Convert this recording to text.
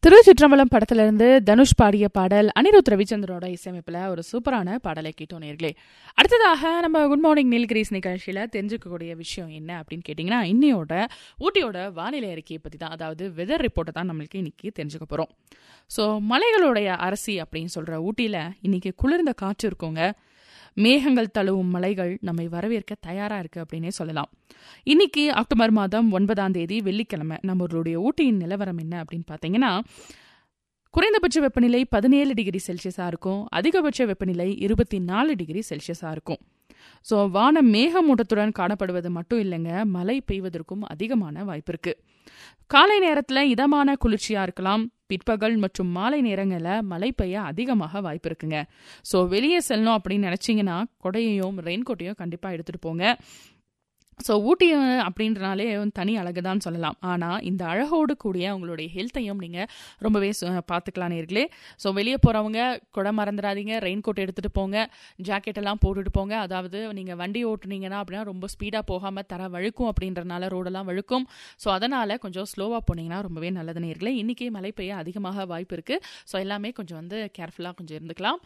திருச்சிற்றம்பலம் படத்துல இருந்து தனுஷ் பாடிய பாடல் அனிருத் ரவிச்சந்திரோட இசையமைப்புல ஒரு சூப்பரான பாடலை கேட்டோம் நேர்களே அடுத்ததாக நம்ம குட் மார்னிங் நீல்கிரீஸ் நிகழ்ச்சியில தெரிஞ்சுக்கக்கூடிய விஷயம் என்ன அப்படின்னு கேட்டிங்கன்னா இன்னையோட ஊட்டியோட வானிலை அறிக்கையை பற்றி தான் அதாவது வெதர் ரிப்போர்ட்டை தான் நம்மளுக்கு இன்னைக்கு தெரிஞ்சுக்க போகிறோம் ஸோ மலைகளுடைய அரசி அப்படின்னு சொல்கிற ஊட்டியில் இன்னைக்கு குளிர்ந்த காற்று இருக்குங்க மேகங்கள் தழுவும் மலைகள் நம்மை வரவேற்க தயாரா இருக்கு அப்படின்னே சொல்லலாம் இன்னைக்கு அக்டோபர் மாதம் ஒன்பதாம் தேதி வெள்ளிக்கிழமை நம்மளுடைய ஊட்டியின் நிலவரம் என்ன அப்படின்னு பார்த்தீங்கன்னா குறைந்தபட்ச வெப்பநிலை பதினேழு டிகிரி செல்சியஸாக இருக்கும் அதிகபட்ச வெப்பநிலை இருபத்தி நாலு டிகிரி செல்சியஸாக இருக்கும் ஸோ வானம் மேகமூட்டத்துடன் காணப்படுவது மட்டும் இல்லைங்க மழை பெய்வதற்கும் அதிகமான வாய்ப்பு இருக்கு காலை நேரத்தில் இதமான குளிர்ச்சியாக இருக்கலாம் பிற்பகல் மற்றும் மாலை நேரங்களில் மழை பெய்ய அதிகமாக வாய்ப்பு இருக்குங்க ஸோ வெளியே செல்லணும் அப்படின்னு நினச்சிங்கன்னா கொடையையும் ரெயின்கோட்டையும் கண்டிப்பாக எடுத்துகிட்டு போங்க ஸோ ஊட்டி அப்படின்றனாலே தனி அழகு தான் சொல்லலாம் ஆனால் இந்த அழகோடு கூடிய உங்களுடைய ஹெல்த்தையும் நீங்கள் ரொம்பவே பார்த்துக்கலாம் நேர்களே ஸோ வெளியே போகிறவங்க குடை மறந்துடாதீங்க ரெயின் கோட் எடுத்துகிட்டு போங்க ஜாக்கெட் எல்லாம் போட்டுட்டு போங்க அதாவது நீங்கள் வண்டி ஓட்டுனீங்கன்னா அப்படின்னா ரொம்ப ஸ்பீடாக போகாமல் தர வழுக்கும் அப்படின்றனால ரோடெல்லாம் வழுக்கும் ஸோ அதனால் கொஞ்சம் ஸ்லோவாக போனீங்கன்னா ரொம்பவே நல்லது நேர்களே இன்றைக்கி மழை பெய்ய அதிகமாக வாய்ப்பு இருக்குது ஸோ எல்லாமே கொஞ்சம் வந்து கேர்ஃபுல்லாக கொஞ்சம் இருந்துக்கலாம்